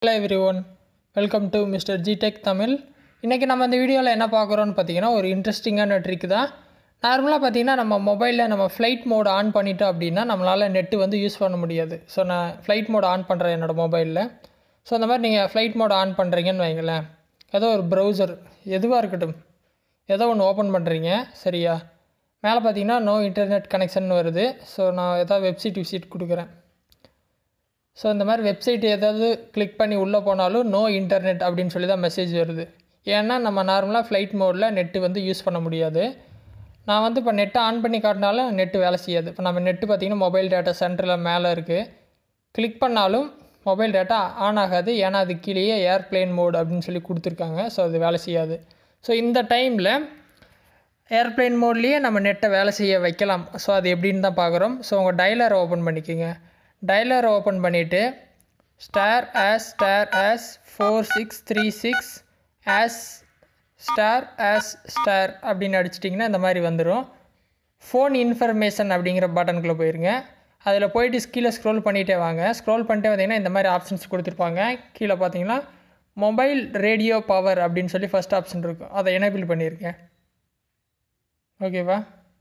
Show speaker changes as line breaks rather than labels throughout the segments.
hello everyone welcome to mister ஜிடெக் தமிழ் இன்றைக்கி நம்ம இந்த வீடியோவில் என்ன பார்க்குறோன்னு பார்த்தீங்கன்னா ஒரு இன்ட்ரெஸ்டிங்கான ட்ரிக் தான் நார்மலாக பார்த்தீங்கன்னா நம்ம மொபைலில் நம்ம ஃப்ளைட் மோட் ஆன் பண்ணிட்டோம் அப்படின்னா நம்மளால் நெட்டு வந்து யூஸ் பண்ண முடியாது ஸோ நான் ஃப்ளைட் மோட் ஆன் பண்ணுறேன் என்னோடய மொபைலில் ஸோ அந்த மாதிரி நீங்கள் ஃப்ளைட் மோட் ஆன் பண்ணுறீங்கன்னு வைங்களேன் ஏதோ ஒரு ப்ரௌசர் எதுவாக இருக்கட்டும் ஏதோ ஒன்று ஓப்பன் பண்ணுறீங்க சரியா மேலே பார்த்தீங்கன்னா நோ இன்டர்நெட் கனெக்ஷன் வருது ஸோ நான் ஏதாவது வெப்சைட் விசிட் கொடுக்குறேன் ஸோ இந்த மாதிரி வெப்சைட் ஏதாவது கிளிக் பண்ணி உள்ளே போனாலும் நோ இன்டர்நெட் அப்படின்னு சொல்லி தான் மெசேஜ் வருது ஏன்னா நம்ம நார்மலாக ஃப்ளைட் மோடில் நெட்டு வந்து யூஸ் பண்ண முடியாது நான் வந்து இப்போ நெட்டை ஆன் பண்ணி காட்டினாலும் நெட்டு வேலை செய்யாது இப்போ நம்ம நெட்டு பார்த்திங்கன்னா மொபைல் டேட்டா சென்டரில் மேலே இருக்குது கிளிக் பண்ணாலும் மொபைல் டேட்டா ஆன் ஆகாது ஏன்னா அது கீழேயே ஏர்ப்ளேன் மோட் அப்படின்னு சொல்லி கொடுத்துருக்காங்க ஸோ அது வேலை செய்யாது ஸோ இந்த டைமில் ஏர்ப்ளேன் மோட்லேயே நம்ம நெட்டை வேலை செய்ய வைக்கலாம் ஸோ அது எப்படின்னு தான் பார்க்குறோம் ஸோ உங்கள் டைலரை ஓப்பன் பண்ணிக்கோங்க டைலரை ஓப்பன் பண்ணிவிட்டு star hash star hash four six three six hash star hash star அப்படின்னு அடிச்சிட்டிங்கன்னா இந்த மாதிரி வந்துடும் ஃபோன் இன்ஃபர்மேஷன் அப்படிங்கிற பட்டனுக்குள்ளே போயிருங்க அதில் போயிட்டு கீழே ஸ்க்ரோல் பண்ணிகிட்டே வாங்க ஸ்க்ரோல் பண்ணிட்டே வந்தீங்கன்னா இந்த மாதிரி ஆப்ஷன்ஸ் கொடுத்துருப்பாங்க கீழே பார்த்தீங்கன்னா மொபைல் ரேடியோ பவர் அப்படின்னு சொல்லி ஃபஸ்ட் ஆப்ஷன் இருக்கும் அதை எனேபிள் பண்ணியிருக்கேன் ஓகேவா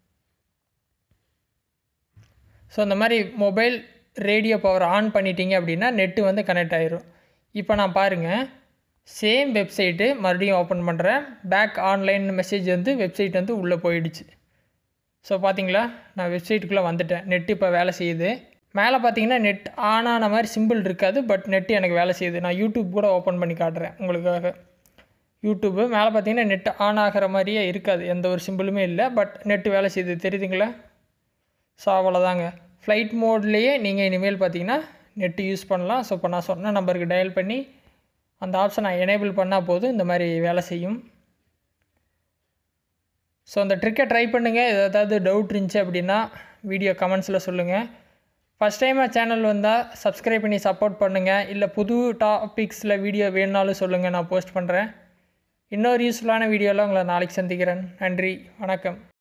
ஸோ இந்த மாதிரி மொபைல் ரேடியோ பவர் ஆன் பண்ணிட்டீங்க அப்படின்னா நெட்டு வந்து கனெக்ட் ஆயிரும் இப்போ நான் பாருங்கள் சேம் வெப்சைட்டு மறுபடியும் ஓப்பன் பண்ணுறேன் பேக் ஆன்லைன் மெசேஜ் வந்து வெப்சைட் வந்து உள்ளே போயிடுச்சு ஸோ பார்த்தீங்களா நான் வெப்சைட்டுக்குள்ளே வந்துட்டேன் நெட் இப்போ வேலை செய்யுது மேலே பார்த்தீங்கன்னா நெட் ஆன் ஆன மாதிரி சிம்பிள் இருக்காது பட் நெட்டு எனக்கு வேலை செய்யுது நான் யூடியூப் கூட ஓப்பன் பண்ணி காட்டுறேன் உங்களுக்காக யூடியூப்பு மேலே பார்த்தீங்கன்னா நெட் ஆன் ஆகிற மாதிரியே இருக்காது எந்த ஒரு சிம்பிளுமே இல்லை பட் நெட்டு வேலை செய்யுது தெரியுதுங்களா ஸோ அவ்வளோதாங்க ஃப்ளைட் மோட்லேயே நீங்கள் இனிமேல் பார்த்தீங்கன்னா நெட்டு யூஸ் பண்ணலாம் ஸோ இப்போ நான் சொன்ன நம்பருக்கு டயல் பண்ணி அந்த ஆப்ஷனை எனேபிள் பண்ணால் போதும் இந்த மாதிரி வேலை செய்யும் ஸோ அந்த ட்ரிக்கை ட்ரை பண்ணுங்கள் ஏதாவது டவுட் இருந்துச்சு அப்படின்னா வீடியோ கமெண்ட்ஸில் சொல்லுங்கள் ஃபஸ்ட் டைமாக சேனல் வந்தால் சப்ஸ்கிரைப் பண்ணி சப்போர்ட் பண்ணுங்கள் இல்லை புது டாபிக்ஸில் வீடியோ வேணுனாலும் சொல்லுங்கள் நான் போஸ்ட் பண்ணுறேன் இன்னொரு யூஸ்ஃபுல்லான வீடியோவில் உங்களை நாளைக்கு சந்திக்கிறேன் நன்றி வணக்கம்